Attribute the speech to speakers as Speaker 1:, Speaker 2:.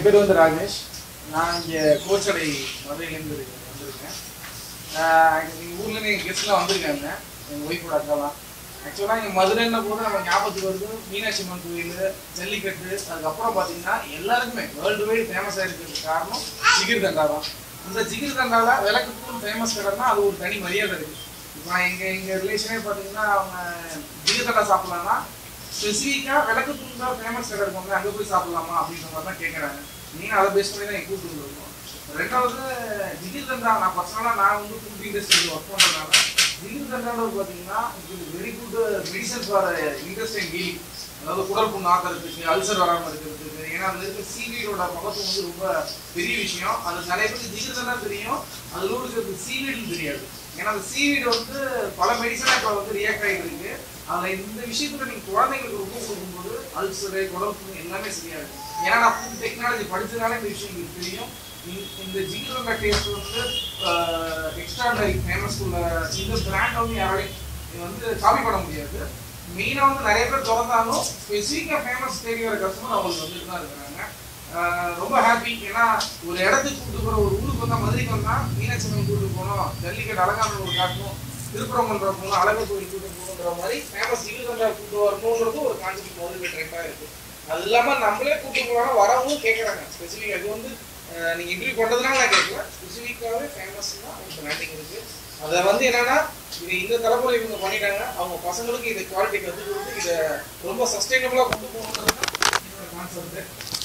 Speaker 1: பேர் வந்து ராஜேஷ் நான் இங்கே கோச்சடை மதுரையிலேருந்து வந்திருக்கேன் எங்கள் ஊரில் எங்கள் கெஸ்ட்லாம் வந்திருக்காங்க எங்கள் ஒய்ஃபோட அக்காலாம் ஆக்சுவலாக இங்கே மதுரைன்ன போது நம்ம ஞாபகத்துக்கு வருது மீனாட்சி அம்மன் கோயில் ஜல்லிக்கட்டு அதுக்கப்புறம் பார்த்தீங்கன்னா எல்லாருக்குமே வேர்ல்டு வைடு ஃபேமஸாக இருக்கிறதுக்கு காரணம் ஜிகிர் தண்டா தான் அந்த ஜிகிர் தண்டால விளக்குக்கும் ஃபேமஸ் கடைன்னா அது ஒரு தனி மரியாதை இருக்குது இப்போ எங்கள் எங்கள் ரிலேஷனே பார்த்தீங்கன்னா அவங்க ஜிகிர் தண்டா சாப்பிட்லான்னா ஸ்பெசிஃபிக்காக விளக்கு தூள் தான் ஃபேமஸ் கடை இருக்கவங்க அங்கே போய் சாப்பிடலாமா அப்படின்ற மாதிரி தான் கேட்குறாங்க நீங்கள் அதை பேஸ் பண்ணி தான் எங்கள் கூப்பிட்டு வந்துருக்கோம் ரெண்டாவது ஜிகிர் தண்டா நான் பர்சனலாக நான் வந்து ஃபுட் இண்டஸ்ட்ரியில் ஒர்க் பண்ணுறதுனால ஜிகிர் தண்டான்றது பார்த்தீங்கன்னா இது very good medicine for intestine healing அதாவது குடல் புண்ணு ஆக்கிறதுக்கு அல்சர் வராமல் இருக்கிறதுக்கு ஏன்னா அதில் இருக்க சீவீடோட மகத்துவம் வந்து ரொம்ப பெரிய விஷயம் அது நிறைய பேருக்கு ஜிகிர் தண்டா தெரியும் அதில் இருக்கிறது சீவீடுன்னு தெரியாது ஏன்னா அந்த சீவீடு வந்து பல மெடிசனாக இப்போ வந்து ரியாக்ட் ஆகிட்டு இருக்கு அதில் இந்த விஷயத்துல நீங்கள் குழந்தைங்களுக்கு ரொம்ப கொடுக்கும்போது அல்சரு குடம்பு எல்லாமே சரியா இருக்கும் ஏன்னா நான் ஃபுட் டெக்னாலஜி படிச்சதுனால இந்த விஷயம் எங்களுக்கு தெரியும் இந்த- இந்த ஜிகிரோங்க டேஸ்ட் வந்து எக்ஸ்ட்ராடனரி ஃபேமஸ் உள்ள இந்த பிராண்ட் வந்து யாராலையும் இது வந்து காப்பி பண்ண முடியாது மெயினாக வந்து நிறைய பேர் திறந்தாலும் ஸ்பெசிஃபிக்காக ஃபேமஸ் தேடி வர கஸ்டமர் அவங்களுக்கு வந்துட்டு தான் இருக்கிறாங்க ஆஹ் ரொம்ப ஹாப்பி ஏன்னா ஒரு இடத்துக்கு கூட்டு போகிற ஒரு ஊருக்கு வந்தால் மதுரைக்கு வந்தால் மீனாட்சி அம்மன் கூட்டு போகணும் ஜல்லிக்கட்டு அலங்காரம் ஒரு காட்டணும் திருப்பரங்குன்ற போகணும் அழகர் கோயில் கூட்டு போகணுன்ற மாதிரி ஃபேமஸ் இருபத்தஞ்சா கூட்டு வரணுன்றது ஒரு கான்செப்ட் மோட்டிவேட்டராக இருக்குது அது இல்லாமல் நம்மளே கூட்டு போகலாம் வரவங்க கேட்குறாங்க ஸ்பெசிஃபிக் இது வந்து ஆஹ் நீங்க இன்டர்வியூ பண்றதுனால நான் கேட்கல ஸ்பெசிஃபிக்காகவே ஃபேமஸ் தான் ஒரு பிராண்டிங் இருக்கு அதை வந்து என்னன்னா இது இந்த தலைமுறை இவங்க பண்ணிட்டாங்க அவங்க பசங்களுக்கு இது குவாலிட்டி கற்றுக் கொடுத்து இதை ரொம்ப சஸ்டைனபிளாக கொண்டு போகணுன்றது தான் என்னோட கான்செப்ட்